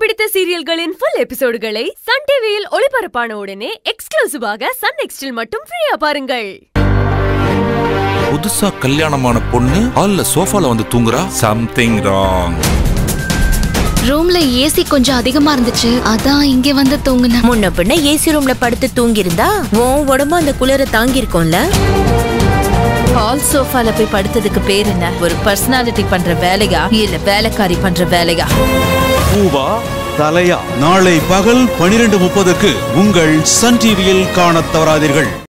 பிடித்த சீரியல்களின் full எபிசோடுகளை Sun டிவியில் ஒளிபரப்பான உடனே எக்ஸ்க்ளூசிவாக சன் நெக்ஸ்டில் மட்டும் ஃப்ரீயா பாருங்கள் புதுசா கல்யாணமான பொண்ணு ஹால்ல சோஃபால வந்து தூங்குறா சம்திங் ராங் ரூம்ல ஏசி கொஞ்சம் அதிகமா இருந்துச்சு அதான் இங்க வந்து தூங்குனேன் முன்ன பின்ன ஏசி ரூம்ல படுத்து தூங்கியிருந்தா உன் உடம்பு அந்த குளிர தாங்கி இருக்கும்ல ஹால் சோஃபால போய் படுத்ததுக்கு பேர் என்ன ஒரு பர்சனாலிட்டி பண்ற வேலையா இல்ல வேலைக்காரி பண்ற வேலையா பூவா தலையா நாளை பகல் பனிரெண்டு முப்பதுக்கு உங்கள் சன் டிவியில் காணத் தவறாதீர்கள்